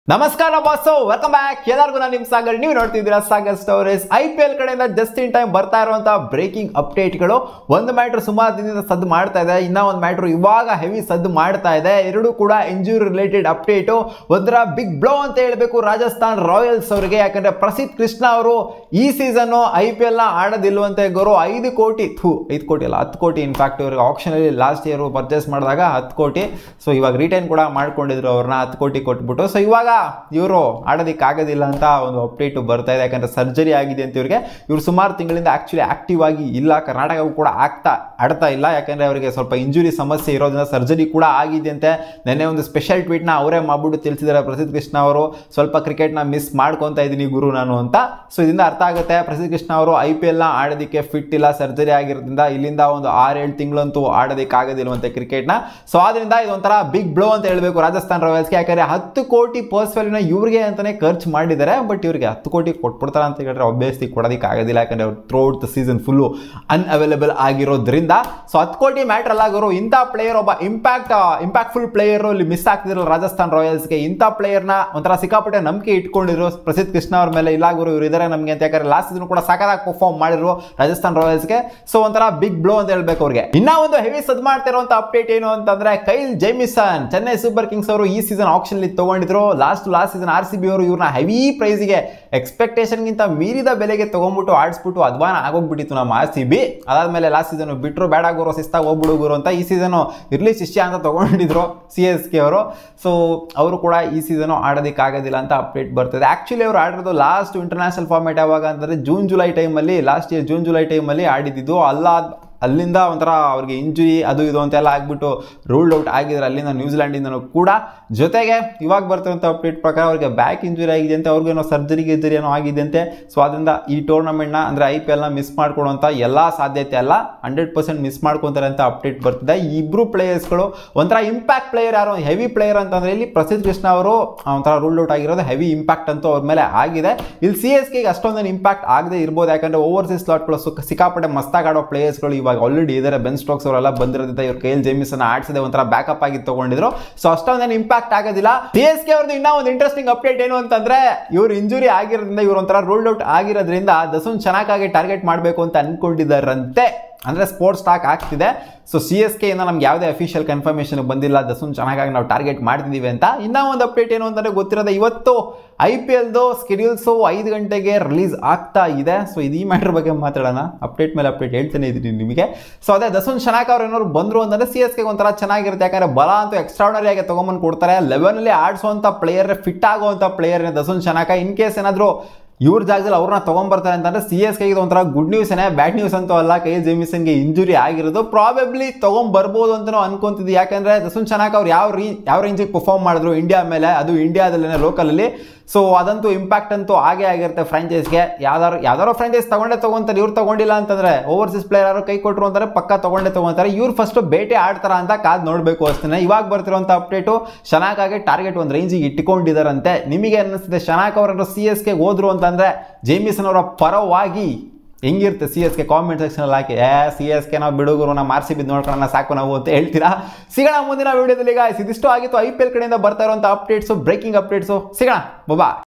ನಮಸ್ಕಾರ boss welcome back ಎಲ್ಲರಿಗೂ ನಾನು ನಿಮ್ ಸಾಗರ್ ನೀವು ನೋಡ್ತಿದ್ದೀರಾ Sagar stories I P L ಕಡೆಯಿಂದ ಜಸ್ಟ್ ಇನ್ ಟೈಮ್ ಬರ್ತಾ ಇರುವಂತಹ ಬ್ರೇಕಿಂಗ್ ಅಪ್ಡೇಟ್ಗಳು ಒಂದು ಮ್ಯಾಟ್ರ್ ಸುಮಾರು ದಿನದಿಂದ ಸದ್ದು ಮಾಡ್ತಾ ಇದೆ ಇನ್ನ ಒಂದು ಮ್ಯಾಟ್ರ್ ಇವಾಗ ಹೆವಿ ಸದ್ದು ಮಾಡ್ತಾ ಇದೆ ಎರಡು ಕೂಡ ಇಂಜುರಿ ರಿಲೇಟೆಡ್ ಅಪ್ಡೇಟು ಒಂಥರ ಬಿಗ್ ಬ್ಲೋ ಅಂತ ಹೇಳಬೇಕು ರಾಜಸ್ಥಾನ್ ರಾಯಲ್ಸ್ ಅವರಿಗೆ ಯಾಕಂದ್ರೆ ಪ್ರಸಿದ್ಧ ಕೃಷ್ಣ ಅವರು ಈ ಸೀಸನ್ ಐ ಪಿ ಎಲ್ ನ ಆಡೋದಿಲ್ವಂತೆ ಗುರು ಐದು ಕೋಟಿ ಥೂ ಐದು ಕೋಟಿ ಅಲ್ಲ ಹತ್ತು ಕೋಟಿ ಇನ್ಫ್ಯಾಕ್ಟ್ ಇವ್ರಿಗೆ ಆಪ್ಷನ್ ಅಲ್ಲಿ ಲಾಸ್ಟ್ ಇಯರ್ ಪರ್ಚೇಸ್ ಮಾಡಿದಾಗ ಹತ್ತು ಕೋಟಿ ಸೊ ಇವಾಗ ರಿಟೈನ್ ಕೂಡ ಮಾಡ್ಕೊಂಡಿದ್ರು ಅವ್ರನ್ನ ಹತ್ತು ಕೋಟಿ ಕೊಟ್ಬಿಟ್ಟು ಸೊ ಇವಾಗ ಇವರು ಆಡೋದಕ್ಕೆ ಆಗೋದಿಲ್ಲ ಅಂತ ಒಂದು ಅಪ್ಡೇಟ್ ಬರ್ತಾ ಇದೆ ಯಾಕಂದ್ರೆ ಸರ್ಜರಿ ಆಗಿದೆ ಅಂತ ಇವ್ರಿಗೆ ಇವ್ರು ಸುಮಾರು ತಿಂಗಳಿಂದ ಆಕ್ಚುಲಿ ಆಕ್ಟಿವ್ ಆಗಿ ಇಲ್ಲ ಕರ್ನಾಟಕವು ಕೂಡ ಆಗ್ತಾ ಆಡ್ತಾ ಇಲ್ಲ ಯಾಕಂದ್ರೆ ಅವರಿಗೆ ಸ್ವಲ್ಪ ಇಂಜುರಿ ಸಮಸ್ಯೆ ಇರೋದ್ರಿಂದ ಸರ್ಜರಿ ಕೂಡ ಆಗಿದೆ ಅಂತೆ ನೆನ್ನೆ ಒಂದು ಸ್ಪೆಷಲ್ ಟ್ವೀಟ್ನ ಅವರೇ ಮಾಡ್ಬಿಟ್ಟು ತಿಳಿಸಿದ್ದಾರೆ ಪ್ರಸಿದ್ಧ ಕೃಷ್ಣ ಅವರು ಸ್ವಲ್ಪ ಕ್ರಿಕೆಟ್ನ ಮಿಸ್ ಮಾಡ್ಕೊತಾ ಇದ್ದೀನಿ ಗುರು ನಾನು ಅಂತ ಸೊ ಇದರಿಂದ ಅರ್ಥ ಆಗುತ್ತೆ ಪ್ರಸಿದ್ಧ ಕೃಷ್ಣ ಅವರು ಐ ಪಿ ಎಲ್ನ ಆಡೋದಕ್ಕೆ ಫಿಟ್ ಇಲ್ಲ ಸರ್ಜರಿ ಆಗಿರೋದ್ರಿಂದ ಇಲ್ಲಿಂದ ಒಂದು ಆರೇಳು ತಿಂಗಳಂತೂ ಆಡೋದಕ್ಕೆ ಆಗೋದಿಲ್ವಂತೆ ಕ್ರಿಕೆಟ್ನ ಸೊ ಆದ್ರಿಂದ ಇದೊಂಥರ ಬಿಗ್ ಬ್ಲೋ ಅಂತ ಹೇಳಬೇಕು ರಾಜಸ್ಥಾನ್ ರಾಯಲ್ಸ್ಗೆ ಯಾಕಂದ್ರೆ ಹತ್ತು ಕೋಟಿ ಪರ್ಸ್ ವ್ಯಾಲ್ಯೂನ ಇವ್ರಿಗೆ ಅಂತಾನೆ ಖರ್ಚು ಮಾಡಿದ್ದಾರೆ ಬಟ್ ಇವ್ರಿಗೆ ಹತ್ತು ಕೋಟಿ ಕೊಟ್ಬಿಡ್ತಾರೆ ಅಂತ ಹೇಳಿದ್ರೆ ಒಬ್ಬಿಯಸ್ಲಿ ಕೊಡೋದಕ್ಕೆ ಆಗೋದಿಲ್ಲ ಯಾಕಂದ್ರೆ ಅವ್ರು throughout the season full unavailable ಆಗಿರೋದ್ರಿಂದ ಸೊ ಹತ್ತು ಕೋಟಿ ಮ್ಯಾಟ್ರ್ ಅಲ್ಲ ಗುರು ಇಂಥ ಪ್ಲೇಯರ್ ಒಬ್ಬ ಇಂಪ್ಯಾಕ್ಟ್ ಇಂಪ್ಯಾಕ್ಟ್ಫುಲ್ ಪ್ಲೇಯರ್ ಇಲ್ಲಿ ಮಿಸ್ ಆಗ್ತಿದ್ರಲ್ಲ ರಾಜಸ್ಥಾನ್ ರಾಯಲ್ಸ್ಗೆ ಇಂಥ ಪ್ಲೇಯರ್ನ ಒಂಥರ ಸಿಕ್ಕಾಪಟ್ಟೆ ನಂಬಿಕೆ ಇಟ್ಕೊಂಡಿದ್ರು ಪ್ರಸಿದ್ಧ ಕೃಷ್ಣ ಅವ್ರ ಮೇಲೆ ಇಲ್ಲ ಗುರು ಇವ್ರು ಇದ್ದಾರೆ ನಮಗೆ ಅಂತ ಯಾಕಂದ್ರೆ ಲಾಸ್ಟ್ ಸೀಸನ್ ಕೂಡ ಸಖತ್ತಾಗಿ ಪರ್ಫಾರ್ಮ್ ಮಾಡಿದ್ರು ರಾಜಸ್ಥಾನ್ ರಾಯಲ್ಸ್ಗೆ ಸೊ ಒಂಥರ ಬಿಗ್ ಬ್ಲೋ ಅಂತ ಹೇಳ್ಬೇಕು ಅವ್ರಿಗೆ ಇನ್ನ ಒಂದು ಹೆವಿ ಸದ್ ಮಾಡ್ತಿರುವಂತ ಅಪ್ಡೇಟ್ ಏನು ಅಂತಂದ್ರೆ Kyle Jamieson Chennai Super Kings ಅವರು ಈ ಸೀಸನ್ ಆಪ್ಷನ್ ಅಲ್ಲಿ ತಗೊಂಡಿದ್ರು last last season R C B ಅವರು ಇವ್ರನ್ನ ಹೆವಿ ಪ್ರೈಸ್ಗೆ ಎಕ್ಸ್ಪೆಕ್ಟೇಷನ್ಗಿಂತ ಮೀರಿದ ಬೆಲೆಗೆ ತಗೊಂಡ್ಬಿಟ್ಟು ಆಡಿಸ್ಬಿಟ್ಟು ಅದ್ವಾನ ಆಗೋಗ್ಬಿಟ್ಟಿತ್ತು ನಮ್ಮ ಆರ್ ಸಿ ಬಿ ಅದಾದ್ಮೇಲೆ ಲಾಸ್ಟ್ ಸೀಸನ್ ಬಿಟ್ಟರು ಬೇಡ ಗುರು ಶಿಸ್ತಾಗಿ ಹೋಗ್ಬಿಡು ಗುರು ಅಂತ ಈ ಸೀಸನ್ ಇರ್ಲಿ ಶಿಷ್ಯ ಅಂತ ತಗೊಂಡಿದ್ರು ಸಿ ಎಸ್ ಕೆ ಅವರು ಸೊ ಅವರು ಕೂಡ ಈ ಸೀಸನು ಆಡೋದಕ್ಕೆ ಆಗೋದಿಲ್ಲ ಅಂತ ಅಪ್ಡೇಟ್ ಬರ್ತದೆ ಆಕ್ಚುಲಿ ಅವರು ಆಡಿರೋದು ಲಾಸ್ಟ್ ಇಂಟರ್ನ್ಯಾಷನಲ್ ಫಾರ್ಮೇಟ್ ಯಾವಾಗ ಅಂತಂದ್ರೆ ಜೂನ್ ಜುಲೈ ಟೈಮಲ್ಲಿ ಲಾಸ್ಟ್ ಇಯರ್ ಜೂನ್ ಜುಲೈ ಟೈಮಲ್ಲಿ ಆಡಿದ್ದು ಅಲ್ಲ ಅಲ್ಲಿಂದ ಒಂಥರ ಅವ್ರಿಗೆ ಇಂಜುರಿ ಅದು ಇದು ಅಂತೆಲ್ಲ ಆಗ್ಬಿಟ್ಟು ರೂಲ್ಡ್ ಔಟ್ ಆಗಿದ್ದಾರೆ ಅಲ್ಲಿಂದ ನ್ಯೂಜಿಲ್ಯಾಂಡಿಂದನೂ ಕೂಡ ಜೊತೆಗೆ ಇವಾಗ ಬರ್ತಿರೋಂಥ ಅಪ್ಡೇಟ್ ಪ್ರಕಾರ ಅವ್ರಿಗೆ ಬ್ಯಾಕ್ ಇಂಜುರಿ ಆಗಿದೆ ಅಂತೆ ಅವ್ರಿಗೇನೋ ಸರ್ಜರಿ ಗಿರ್ಜರಿ ಏನೋ ಆಗಿದೆ ಅಂತೆ ಸೊ ಅದರಿಂದ ಈ ಟೂರ್ನಮೆಂಟ್ನ ಅಂದರೆ ಐ ಪಿ ಎಲ್ನ ಮಿಸ್ ಮಾಡ್ಕೊಡುವಂಥ ಎಲ್ಲ ಸಾಧ್ಯತೆ ಅಲ್ಲ ಹಂಡ್ರೆಡ್ ಪರ್ಸೆಂಟ್ ಮಿಸ್ ಮಾಡ್ಕೊತಾರೆ ಅಂತ ಅಪ್ಡೇಟ್ ಬರ್ತಿದೆ ಈ ಇಬ್ಬರು ಪ್ಲೇಯರ್ಸ್ಗಳು ಒಂಥರ ಇಂಪ್ಯಾಕ್ಟ್ ಪ್ಲೇಯರ್ ಯಾರು ಹೆವಿ ಪ್ಲೇಯರ್ ಅಂತಂದ್ರೆ ಇಲ್ಲಿ ಪ್ರಸಿದ್ಧ ಕೃಷ್ಣ ಅವರು ಒಂಥರ ರೂಲ್ಡ್ ಔಟ್ ಆಗಿರೋದು ಹೆವಿ ಇಂಪ್ಯಾಕ್ಟ್ ಅಂತೂ ಅವ್ರ ಮೇಲೆ ಆಗಿದೆ ಇಲ್ಲಿ ಸಿ ಎಸ್ ಕೆಗೆ ಅಷ್ಟೊಂದೇನು ಇಂಪ್ಯಾಕ್ಟ್ ಆಗದೆ ಇರ್ಬೋದು ಯಾಕಂದ್ರೆ ಓವರ್ಸೀಸ್ ಸ್ಲಾಟ್ಗಳು ಸುಖ ಸಿಕ್ಕಾಪಟ್ಟೆ ಮಸ್ತಾಗಿ ಆಡೋ ಪ್ಲೇಯರ್ಸ್ಗಳು ಇವಾಗ ಆಲ್ರೆಡಿ ಇದ್ದಾರೆ ಬೆನ್ ಸ್ಟೋಕ್ಸ್ ಅವರೆಲ್ಲ ಬಂದಿರೋದ್ರಿಂದ ಇವ್ರ ಕೈಯಲ್ಲಿ ಜೇಮಿಸನ್ ಆಡ್ಸದೆ ಒಂಥರ ಬ್ಯಾಕಪ್ ಆಗಿ ತಗೊಂಡಿದ್ರು ಸೊ ಅಷ್ಟೊಂದೇನು ಇಂಪ್ಯಾಕ್ಟ್ ಆಗೋದಿಲ್ಲ ಸಿ ಎಸ್ ಕೆ ಅವ್ರದ್ದು ಇನ್ನೂ ಒಂದು ಇಂಟ್ರೆಸ್ಟಿಂಗ್ ಅಪ್ಡೇಟ್ ಏನು ಅಂತಂದ್ರೆ ಇವ್ರು ಇಂಜುರಿ ಆಗಿರೋದ್ರಿಂದ ಇವ್ರು ಒಂಥರ ರೂಲ್ಡ್ ಔಟ್ ಆಗಿರೋದ್ರಿಂದ ದಸುನ್ ಚೆನ್ನಾಗಿ ಟಾರ್ಗೆಟ್ ಮಾಡಬೇಕು ಅಂತ ಅನ್ಕೊಂಡಿದ್ದಾರಂತೆ ಅಂದರೆ ಸ್ಪೋರ್ಟ್ಸ್ ಸ್ಟಾಕ್ ಆಗ್ತಿದೆ ಸೊ ಸಿ ಎಸ್ ಕೆ ಇಂದ ನಮ್ಗೆ ಯಾವುದೇ ಅಫಿಷಿಯಲ್ ಕನ್ಫರ್ಮೇಷನ್ ಬಂದಿಲ್ಲ ದಸುನ್ ಚೆನ್ನಾಗಿ ನಾವು ಟಾರ್ಗೆಟ್ ಮಾಡ್ತಿದ್ದೀವಿ ಅಂತ ಇನ್ನೂ ಒಂದು ಅಪ್ಡೇಟ್ ಏನು ಅಂತಂದರೆ ಗೊತ್ತಿರೋದು ಇವತ್ತು ಐ ಪಿ ಎಲ್ದು ಸ್ಕೆಡ್ಯೂಲ್ಸು ಐದು ಗಂಟೆಗೆ ರಿಲೀಸ್ ಆಗ್ತಾ ಇದೆ ಸೊ ಇದು ಈ ಮ್ಯಾಟ್ರ್ ಬಗ್ಗೆ ಮಾತಾಡೋಣ ಅಪ್ಡೇಟ್ ಮೇಲೆ ಅಪ್ಡೇಟ್ ಹೇಳ್ತಾನೆ ಇದ್ದೀನಿ ನಿಮಗೆ ಸೊ ಅದೇ ದಸುನ್ ಶನಾಕ್ ಅವ್ರು ಏನಾದ್ರು ಬಂದರು ಅಂತಂದರೆ ಸಿ ಎಸ್ ಕೆ ಒಂಥರ ಚೆನ್ನಾಗಿರುತ್ತೆ ಯಾಕಂದರೆ ಬಲ ಅಂತೂ ಎಕ್ಸ್ಟ್ರಾರ್ಡನರಿ ಆಗಿ ತೊಗೊಂಬಂದು ಕೊಡ್ತಾರೆ ಲೆವೆನಲ್ಲಿ ಆಡಿಸುವಂಥ ಪ್ಲೇಯರ್ ಫಿಟ್ ಆಗುವಂಥ player Dasun Shanaka in case ಏನಾದರೂ ಇವ್ರ ಜಾಗದಲ್ಲಿ ಅವ್ರನ್ನ ತೊಗೊಂಬರ್ತಾರೆ ಅಂತಂದ್ರೆ ಸಿ ಎಸ್ ಕೆಗೆ ಒಂಥರ ಗುಡ್ ನ್ಯೂಸ್ ಏನೇ ಬ್ಯಾಡ್ ನ್ಯೂಸ್ ಅಂತೂ ಅಲ್ಲ ಕೈ ಜೆಮಿಸನ್ಗೆ ಇಂಜುರಿ ಆಗಿರೋದು ಪ್ರಾಬಬ್ಲಿ ತೊಗೊಂಬರ್ಬೋದು ಅಂತಲೂ ಅನ್ಕೊಂತಿದ್ವಿ ಯಾಕಂದ್ರೆ ದಸುನ್ ಚೆನ್ನಾಗಿ ಅವ್ರು ಯಾವ ರೀ ಯಾವ ರೇಂಜಿಗೆ ಪರ್ಫಾರ್ಮ್ ಮಾಡಿದ್ರು ಇಂಡಿಯಾ ಮೇಲೆ ಅದು ಇಂಡಿಯಾದಲ್ಲೇ ಲೋಕಲಲ್ಲಿ ಸೊ ಅದಂತೂ ಇಂಪ್ಯಾಕ್ಟ್ ಅಂತೂ ಆಗೇ ಆಗಿರುತ್ತೆ ಫ್ರಾಂಚೈಸ್ಗೆ ಯಾವ್ದಾರು ಯಾವ್ದಾರೋ ಫ್ರಾಂಚೈಸ್ ತಗೊಂಡೇ ತಗೊಂತಾರೆ ಇವ್ರು ತಗೊಂಡಿಲ್ಲ ಅಂತಂದ್ರೆ ಓವರ್ಸೀಸ್ ಪ್ಲೇಯರ್ ಯಾರು ಕೈ ಕೊಟ್ಟರು ಅಂತಾರೆ ಪಕ್ಕ ತಗೊಂಡೇ ತಗೊಂತಾರೆ ಇವ್ರು ಫಸ್ಟ್ ಬೇಟೆ ಆಡ್ತಾರ ಅಂತ ಕಾದ್ ನೋಡಬೇಕು ಅಷ್ಟೇ ಇವಾಗ ಬರ್ತಿರೋಂಥ ಅಪ್ಡೇಟು ಶನಾಕಾಗೆ ಟಾರ್ಗೆಟ್ ಒಂದು ರೇಂಜಿಗೆ ಇಟ್ಕೊಂಡಿದ್ದಾರಂತೆ ನಿಮಗೆ ಅನ್ನಿಸ್ತಿದೆ ಶನಾಕ್ ಅವರನ್ನು ಸಿ ಎಸ್ ಗೆ ಹೋದ್ರು ಅಂತಂದ್ರೆ ಜೇಮಿಸನ್ ಅವರ ಪರವಾಗಿ ಹೆಂಗಿರುತ್ತೆ ಸಿ ಎಸ್ ಕೆ ಕಾಮೆಂಟ್ ಸೆಕ್ಷನಲ್ಲಿ ಹಾಕಿ ಏ ಸಿ ಎಸ್ ಕೆ ನಾವು ಬಿಡುಗರು ನಮ್ಮ ಆರ್ ಸಿ ಬಿ ನೋಡ್ಕೊಳ್ಳೋಣ ಸಾಕು ನಾವು ಅಂತ ಹೇಳ್ತೀರಾ ಸಿಗೋಣ ಮುಂದಿನ ವಿಡಿಯೋದಲ್ಲಿ ಈಗ ಇದಿಷ್ಟು ಆಗಿತ್ತು ಐ ಪಿ ಎಲ್ ಕಡೆಯಿಂದ ಬರ್ತಾ ಇರುವಂಥ ಅಪ್ಡೇಟ್ಸು ಬ್ರೇಕಿಂಗ್ ಅಪ್ಡೇಟ್ಸು ಸಿಗೋಣ ಬೊಬಾ